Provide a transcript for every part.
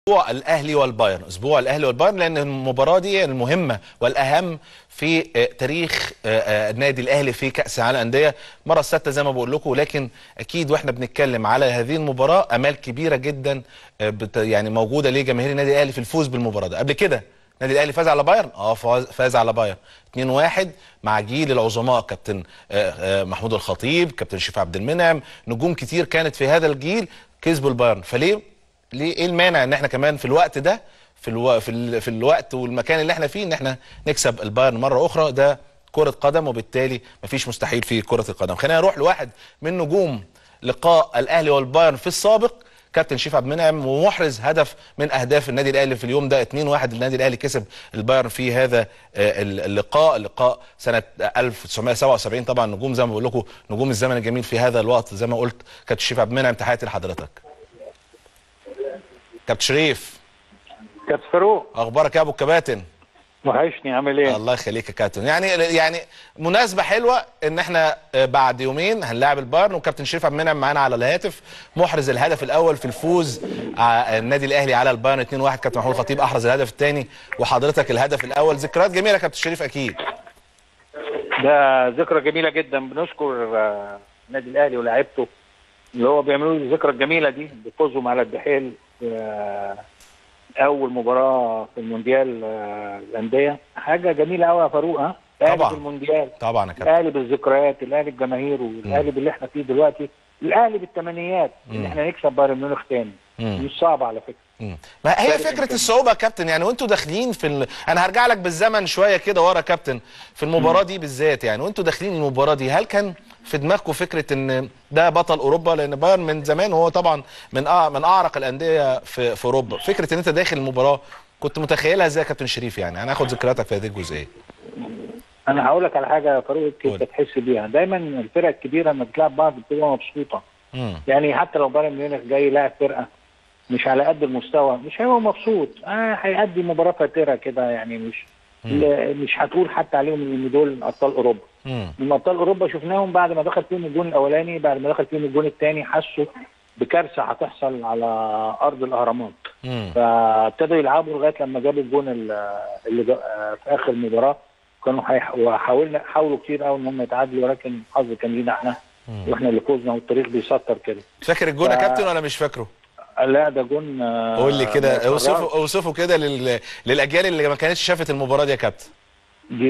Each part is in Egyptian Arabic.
اسبوع الاهلي والبايرن اسبوع الاهلي والبايرن لان المباراه دي المهمه والاهم في آه، تاريخ آه، آه، النادي الاهلي في كاس العالم للانديه مره السادسه زي ما بقول لكم ولكن اكيد واحنا بنتكلم على هذه المباراه امال كبيره جدا آه، بت- يعني موجوده لجماهير النادي الاهلي في الفوز بالمباراه ده قبل كده النادي الاهلي فاز على بايرن اه فاز, فاز على بايرن 2-1 مع جيل العظماء كابتن آه، آه، محمود الخطيب كابتن شريف عبد المنعم نجوم كتير كانت في هذا الجيل كسبوا البايرن فليه ليه ايه المانع ان احنا كمان في الوقت ده في الو... في, ال... في الوقت والمكان اللي احنا فيه ان احنا نكسب البايرن مره اخرى ده كرة قدم وبالتالي مفيش مستحيل في كرة القدم خلينا نروح لواحد من نجوم لقاء الاهلي والبايرن في السابق كابتن شريف عبد المنعم ومحرز هدف من اهداف النادي الاهلي في اليوم ده 2-1 النادي الاهلي كسب البايرن في هذا آه، اللقاء اللقاء سنه 1977 طبعا نجوم زي ما بقول لكم نجوم الزمن الجميل في هذا الوقت زي ما قلت كابتن شريف عبد المنعم تحياتي لحضرتك كابتن شريف كابتن فاروق اخبارك يا ابو الكباتن وحشني عامل ايه؟ الله يخليك يا كابتن يعني يعني مناسبه حلوه ان احنا آه، بعد يومين هنلاعب البايرن وكابتن شريف عبد المنعم معانا على الهاتف محرز الهدف الاول في الفوز ع- النادي الاهلي على البايرن 2-1 كابتن محمود الخطيب احرز الهدف الثاني وحضرتك الهدف الاول ذكريات جميله يا كابتن شريف اكيد ده ذكرى جميله جدا بنشكر آه، النادي الاهلي ولاعيبته اللي هو بيعملوا لي الذكرى الجميله دي بفوزهم على الدحيل في آه، اول مباراه في المونديال آه، الانديه حاجه جميله قوي يا فاروق ها؟ الاهلي طبعاً. في المونديال طبعا يا كابتن الاهلي بالذكريات الاهلي بجماهيره الاهلي باللي احنا فيه دلوقتي الاهلي بالثمانينات ان مم. احنا نكسب بايرن ميونخ تاني مم. مش صعب على فكره مم. ما هي فرق فكره إمكانيات. الصعوبه يا كابتن يعني وانتوا داخلين في ال... انا هرجع لك بالزمن شويه كده ورا يا كابتن في المباراه دي بالذات يعني وانتوا داخلين المباراه دي هل كان في دماغكم فكره ان ده بطل اوروبا لان بايرن من زمان وهو طبعا من أع... من اعرق الانديه في في اوروبا فكره ان انت داخل المباراه كنت متخيلها ازاي يا كابتن شريف يعني انا هاخد ذكرياتك في هذه الجزئيه انا هقول لك على حاجه يا فاروق قول. انت تحس بيها دايما الفرق الكبيره لما بتلعب بعض بتبقى مبسوطه امم يعني حتى لو بايرن ميونخ جاي لاعب فرقه مش على قد المستوى مش هيبقى مبسوط اه هيأدي مباراه فاتره كده يعني مش ل- مش هتقول حتى عليهم ان دول ابطال اوروبا امم من ابطال اوروبا شفناهم بعد ما دخل فيهم الجون الاولاني بعد ما دخل فيهم الجون الثاني حسوا بكارثه هتحصل على ارض الاهرامات امم فابتدوا يلعبوا لغايه لما جابوا الجون ال- اللي جا- آه، في اخر المباراه كانوا هيح- وحاولنا حاولوا كتير قوي ان هم يتعادلوا ولكن الحظ كان لينا احنا واحنا اللي فوزنا والتاريخ بيسطر كده فاكر الجون يا ف- كابتن ولا مش فاكره لا ده جون آه، قول لي كده قرار. اوصفه اوصفه كده لل... للاجيال اللي ما كانتش شافت المباراه دي يا كابتن دي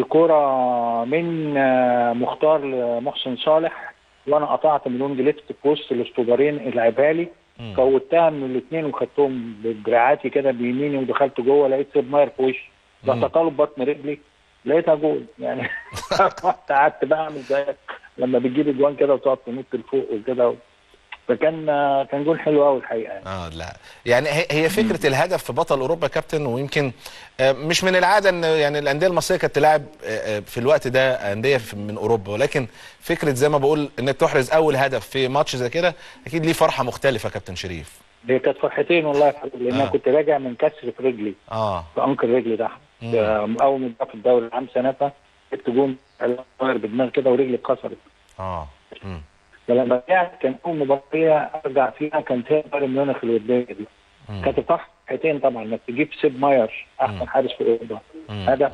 كرة من آه، مختار لمحسن صالح وانا قطعت مليون جليفت في وسط الاستوبرين اللي لعبها لي مم. فوتها من الاثنين وخدتهم بدراعاتي كده بيميني ودخلت جوه لقيت سيب ماير في وشي رحت مم. طالب بطن رجلي لقيتها جول يعني رحت قعدت بقى اعمل زي لما بتجيب اجوان كده وتقعد تنط لفوق وكده فكان آه، كان جول حلو قوي الحقيقه يعني. اه لا يعني هي هي فكره الهدف في بطل اوروبا يا كابتن ويمكن آه، مش من العاده ان يعني الانديه المصريه كانت تلعب آه، آه، في الوقت ده انديه في- من اوروبا ولكن فكره زي ما بقول انك تحرز اول هدف في ماتش زي كده اكيد ليه فرحه مختلفه يا كابتن شريف هي كانت فرحتين والله يا حبيبي لان آه. انا كنت راجع من كسر في رجلي اه في انكر رجلي تحت مم. آه، اول ما جه في الدوري العام سنتها جبت جون طاير بدماغي كده ورجلي اتكسرت اه مم. فلما رجعت كان اول مباراه ارجع فيها كانت هي بايرن ميونخ الوديه دي مم. كانت فرحتين طبعا انك تجيب سيب ماير احسن حارس في اوروبا مم. هذا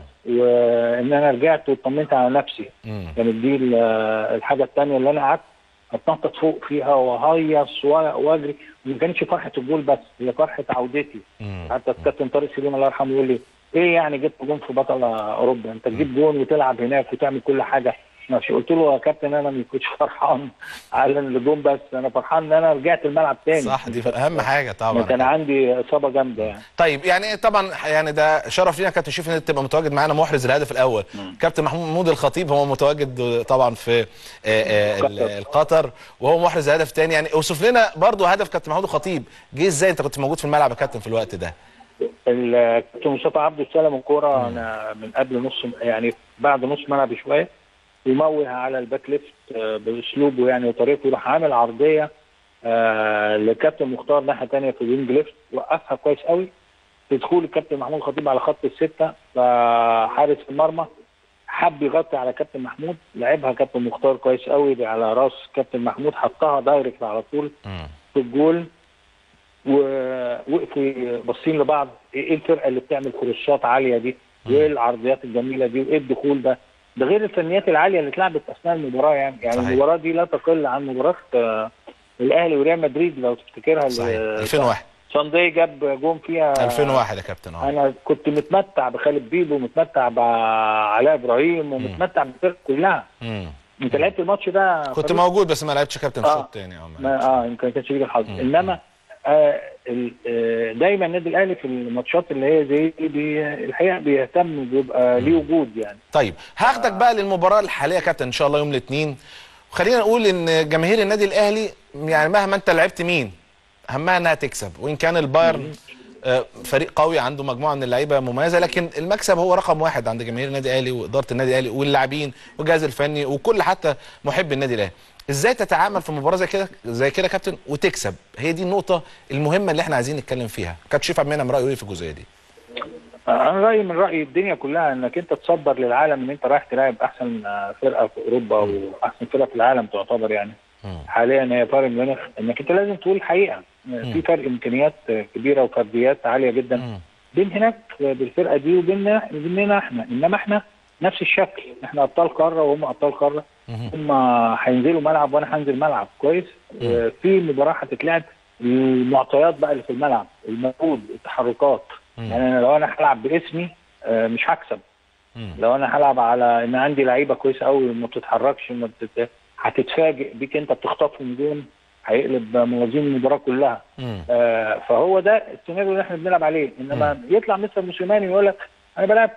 وان انا رجعت واطمنت على نفسي مم. كانت دي ال- الحاجه الثانيه اللي انا قعدت اتنطط فوق فيها وهيص و- واجري وما كانتش فرحه الجول بس هي فرحه عودتي مم. حتى الكابتن طارق سليم الله يرحمه يقول لي ايه يعني جبت جون في بطل اوروبا انت تجيب جون وتلعب هناك وتعمل كل حاجه ماشي قلت له يا كابتن انا ما كنتش فرحان على الجون بس انا فرحان ان انا رجعت الملعب تاني صح دي اهم حاجه أنا طبعا كان عندي اصابه جامده يعني طيب يعني طبعا يعني ده شرف لينا كابتن شريف ان انت تبقى متواجد معانا محرز الهدف الاول كابتن محمود الخطيب هو متواجد طبعا في آه، آه، ال- قطر. القطر وهو محرز الهدف الثاني يعني اوصف لنا برضو هدف كابتن محمود الخطيب جه ازاي انت كنت موجود في الملعب يا كابتن في الوقت ده الكابتن مصطفى عبده استلم الكوره انا من قبل نص يعني بعد نص ملعب شويه وموه على الباك ليفت آه، باسلوبه يعني وطريقته راح عامل عرضيه آه لكابتن مختار ناحيه ثانيه في الوينج ليفت وقفها كويس قوي في دخول الكابتن محمود خطيب على خط السته فحارس المرمى حب يغطي على كابتن محمود لعبها كابتن مختار كويس قوي على راس كابتن محمود حطها دايركت على طول مم. في الجول ووقفوا باصين لبعض ايه الفرقه اللي بتعمل كروسات عاليه دي وايه العرضيات الجميله دي وايه الدخول ده ده غير الفنيات العاليه اللي اتلعبت اثناء المباراه يعني يعني صحيح. المباراه دي لا تقل عن مباراه آه، الاهلي وريال مدريد لو تفتكرها صحيح اللي 2001 ساندي جاب جون فيها 2001 يا كابتن اه انا كنت متمتع بخالد بيبو ومتمتع بعلاء ابراهيم ومتمتع بالفرقه كلها مم. انت لعبت الماتش ده كنت فريق- موجود بس ما لعبتش كابتن آه. الشوط الثاني اه ما ما لعبتش. اه يمكن كانش ليك الحظ مم. انما آه ال- آه، دايما النادي الاهلي في الماتشات اللي هي زي دي بي الحقيقه بيهتم بيبقى ليه وجود يعني طيب هاخدك بقى للمباراه الحاليه يا كابتن ان شاء الله يوم الاثنين وخلينا نقول ان جماهير النادي الاهلي يعني مهما انت لعبت مين اهمها انها تكسب وان كان البايرن آه، فريق قوي عنده مجموعه من اللعيبه مميزه لكن المكسب هو رقم واحد عند جماهير النادي الاهلي واداره النادي الاهلي واللاعبين والجهاز الفني وكل حتى محب النادي الاهلي ازاي تتعامل في مباراه زي كده زي كده يا كابتن وتكسب هي دي النقطه المهمه اللي احنا عايزين نتكلم فيها كابتن شريف عبد المنعم رايه ايه في الجزئيه دي انا رايي من راي الدنيا كلها انك انت تصدر للعالم ان انت رايح تلاعب احسن آه، فرقه في اوروبا واحسن فرقه في العالم تعتبر يعني مم. حاليا هي بايرن ميونخ انك انت لازم تقول الحقيقه في فرق امكانيات آه، كبيره وفرديات عاليه جدا مم. بين هناك بالفرقه دي وبيننا وبيننا احنا انما احنا نفس الشكل احنا ابطال قاره وهم ابطال قاره مم. هم هينزلوا ملعب وانا هنزل ملعب كويس آه، في مباراه هتتلعب المعطيات بقى اللي في الملعب المجهود التحركات مم. يعني انا لو انا هلعب باسمي آه، مش هكسب مم. لو انا هلعب على ان عندي لعيبه كويسه قوي ما بتتحركش ما بتت... هتتفاجئ بيك انت بتخطفهم جون هيقلب موازين المباراه كلها مم. آه، فهو ده السيناريو اللي احنا بنلعب عليه انما يطلع مستر موسيماني يقول لك انا بلعب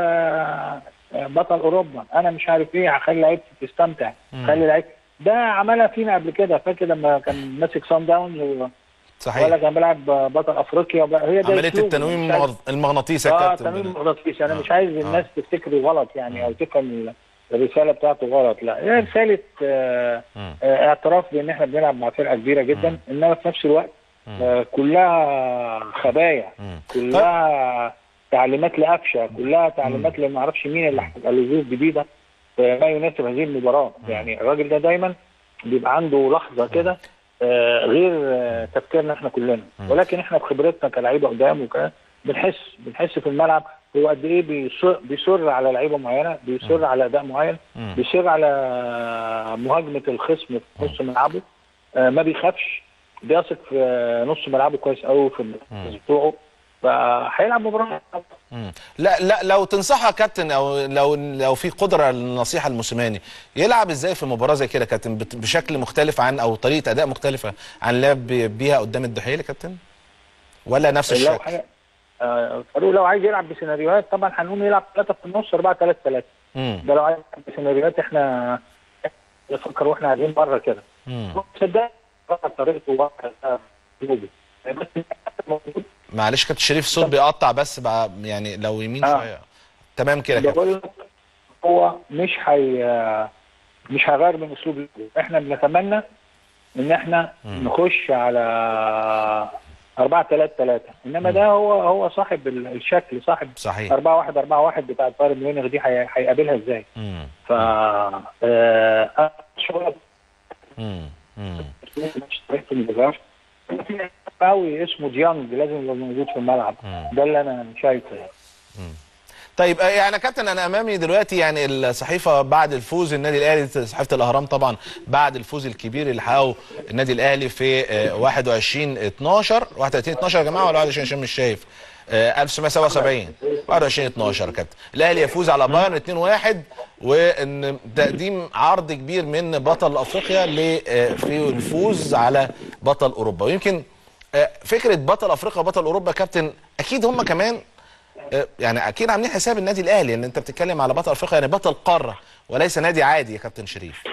كبطل اوروبا انا مش عارف ايه هخلي لعيبتي تستمتع مم. خلي لعيب ده عملها فينا قبل كده فاكر لما كان ماسك سان داونز و- صحيح ولا كان بيلعب بطل افريقيا وبقى- هي ده عمليه أسلوبه. التنويم مش عايز- المغ- المغناطيسي يا اه كابتن تنويم بن- مغناطيسي انا آه. مش عايز آه. الناس تفتكره غلط يعني او تفهم ال- الرساله بتاعته غلط لا هي رساله آه مم. آه، اعتراف بان احنا بنلعب مع فرقه كبيره جدا انما في نفس الوقت مم. آه، كلها خبايا مم. كلها تعليمات لقفشه كلها تعليمات لما اعرفش مين اللي هتبقى له ظروف جديده آه، ما يناسب هذه المباراه يعني الراجل ده دايما بيبقى عنده لحظه كده آه، غير آه، تفكيرنا احنا كلنا ولكن احنا بخبرتنا كلاعيبه قدام وكده بنحس بنحس في الملعب هو قد ايه بيصر, بيصر على لعيبه معينه بيصر على اداء معين مم. بيصر على مهاجمه الخصم في نص ملعبه آه، ما بيخافش بيثق في آه، نص ملعبه كويس قوي في النص بتوعه فهيلعب مباراه مم. لا لا لو تنصحها يا كابتن او لو لو في قدره للنصيحه الموسيماني يلعب ازاي في مباراه زي كده يا كابتن بت- بشكل مختلف عن او طريقه اداء مختلفه عن لعب بيها قدام الدحيل يا كابتن ولا نفس لو الشكل حي... آه، فاروق لو عايز يلعب بسيناريوهات طبعا هنقوم يلعب ثلاثه في النص 4 3 3 مم. ده لو عايز يلعب بسيناريوهات احنا نفكر واحنا قاعدين بره كده مم. صدق طريقته واحد اسلوبه بس موجود معلش كابتن شريف الصوت بيقطع بس بقى يعني لو يمين آه. شويه تمام كده يا كابتن بقول لك هو مش هي مش هيغير من اسلوب اللعب. احنا بنتمنى ان احنا نخش على 4 3 3 انما ده هو هو صاحب ال- الشكل صاحب صحيح 4 1 4 1 بتاع بايرن ميونخ دي هي- هيقابلها ازاي مم. ف آه، شغل مم. مم. مش طريقته ما بيغيرش. في قوي اسمه ديانج لازم يبقى موجود في الملعب مم. ده اللي انا شايفه يعني طيب آه، يعني يا كابتن انا امامي دلوقتي يعني الصحيفه بعد الفوز النادي الاهلي صحيفه الاهرام طبعا بعد الفوز الكبير اللي حققه النادي الاهلي في آه، 21 12 31 12 يا جماعه ولا 21 عشان مش شايف آه، 1977 21 12 يا كابتن الاهلي يفوز على بايرن 2 1 وان تقديم عرض كبير من بطل افريقيا ل- آه، في الفوز على بطل اوروبا ويمكن آه، فكره بطل افريقيا وبطل اوروبا يا كابتن اكيد هم كمان آه، يعني اكيد عاملين حساب النادي الاهلي ان انت بتتكلم على بطل افريقيا يعني بطل قاره وليس نادي عادي يا كابتن شريف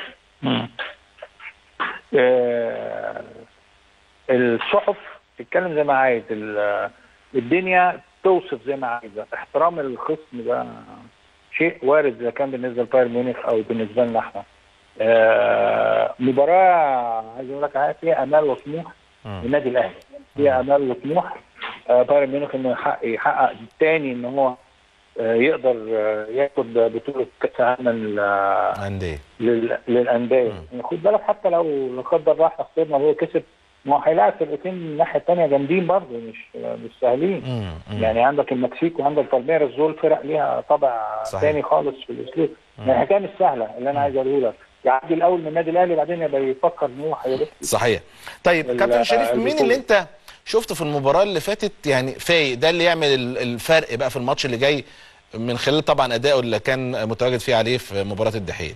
آه، الصحف تتكلم زي ما عايز ال- الدنيا توصف زي ما عايزه احترام الخصم ده شيء وارد اذا كان بالنسبه لبايرن ميونخ او بالنسبه لنا احنا آه، مباراه عايز اقول لك عليها فيها امال وطموح للنادي الاهلي فيها امال وطموح آه، بايرن ميونخ انه يحقق يحقق تاني ان هو آه، يقدر آه، ياخد بطوله كاس العالم ال- انديه لل- للانديه يعني خد بالك حتى لو لا قدر الله احنا خسرنا وهو كسب ما هو هيلاعب فرقتين من الناحيه الثانيه جامدين برضه مش مش سهلين مم. مم. يعني عندك المكسيك وعندك بالميراس دول فرق ليها طابع صحيح. ثاني خالص في الاسلوب يعني الحكايه مش سهله اللي انا عايز اقوله لك يعدي الاول من النادي الاهلي بعدين يبقى يفكر ان هو هيروح صحيح طيب ال- كابتن شريف مين البطولة. اللي انت شفته في المباراه اللي فاتت يعني فايق ده اللي يعمل ال- الفرق بقى في الماتش اللي جاي من خلال طبعا ادائه اللي كان متواجد فيه عليه في مباراه الدحيل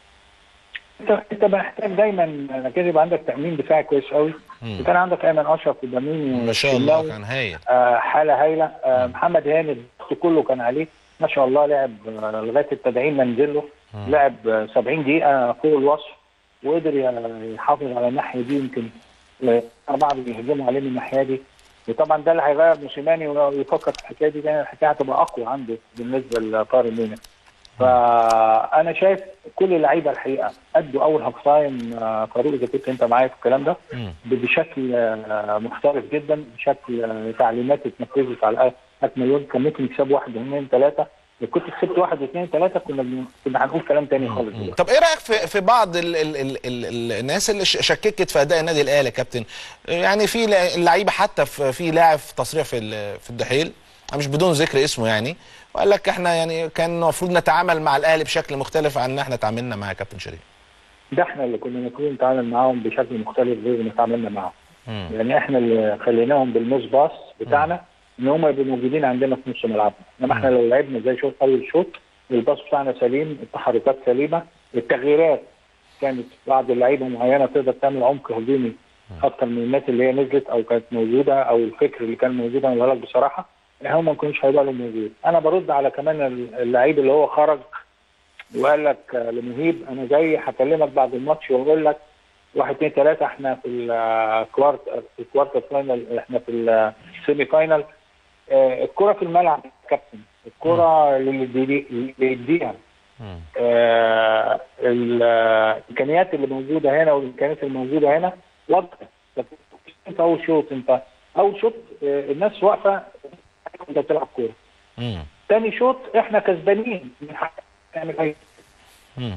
انت انت محتاج دايما انك يبقى عندك تامين دفاعي كويس قوي مم. كان عندك ايمن اشرف وبامين ما شاء الله والشناوي. كان هايل آه، حاله هايله آه، محمد هاني الضغط كله كان عليه ما شاء الله لعب آه، لغايه التدعيم ما نزل له لعب آه، 70 دقيقه فوق الوصف وقدر ي- يحافظ على الناحيه دي يمكن آه، اربعه بيهجموا عليه من الناحيه دي وطبعا ده اللي هيغير موسيماني ويفكر في الحكايه دي لان الحكايه هتبقى اقوى عنده بالنسبه لطارق مينا فانا شايف كل اللعيبه الحقيقه ادوا اول هاف تايم آه، فاروق اذا كنت انت معايا في الكلام ده مم. بشكل آه، محترف جدا بشكل آه، تعليمات اتنفذت على اكمل وجه كان ممكن يكسب واحد واثنين ثلاثه لو كنت كسبت واحد واثنين ثلاثه كنا بن- كنا هنقول كلام تاني خالص دلوقتي. طب ايه رايك في في بعض ال ال ال ال ال الناس اللي ش- شككت في اداء النادي الاهلي يا كابتن يعني في لا- اللعيبه حتى في في لاعب في تصريح في ال- في الدحيل مش بدون ذكر اسمه يعني وقال لك احنا يعني كان المفروض نتعامل مع الاهلي بشكل مختلف عن ان احنا تعاملنا مع كابتن شريف ده احنا اللي كنا المفروض نتعامل معاهم بشكل مختلف غير ما تعاملنا معاهم مم. يعني احنا اللي خليناهم بالموس باص بتاعنا ان هم يبقوا موجودين عندنا في نص ملعبنا انما احنا لو لعبنا زي شوط اول شوط الباص بتاعنا سليم التحركات سليمه التغييرات كانت بعض اللعيبه معينه تقدر تعمل عمق هجومي اكتر من الناس اللي هي نزلت او كانت موجوده او الفكر اللي كان موجود انا بقول لك بصراحه هم ما كانوش هيبقى لهم موجود انا برد على كمان اللعيب اللي هو خرج وقال لك آه، لمهيب انا جاي هكلمك بعد الماتش واقول لك واحد اثنين ثلاثة احنا في الكوارت في الكوارتر فاينل احنا في السيمي فاينل آه، الكرة في الملعب يا كابتن الكرة اللي بيدي- اللي بيديها مم. آه، الامكانيات اللي موجودة هنا والامكانيات اللي موجودة هنا واضحة لكن انت اول شوط انت اول شوط آه، الناس واقفة انت بتلعب كورة مم. تاني شوط احنا كسبانين من حقك تعمل اي مم.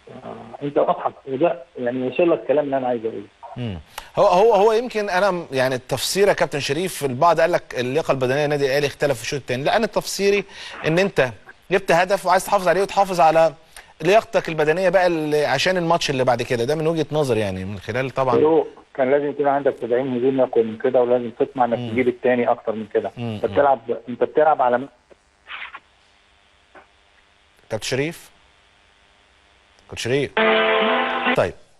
آه، انت واضحك وده يعني وصل لك الكلام اللي انا عايز اقوله مم. هو هو هو يمكن انا م- يعني التفسير يا كابتن شريف البعض قال لك اللياقه البدنيه للنادي الاهلي اختلف في الشوط الثاني لا انا تفسيري ان انت جبت هدف وعايز تحافظ عليه وتحافظ على لياقتك البدنيه بقى اللي عشان الماتش اللي بعد كده ده من وجهه نظر يعني من خلال طبعا فاروق كان لازم يكون عندك تدعيم هجومي اقوى من كده ولازم تطمع انك مم. تجيب الثاني اكتر من كده مم. انت بتلعب انت بتلعب على كابتن شريف كابتن شريف طيب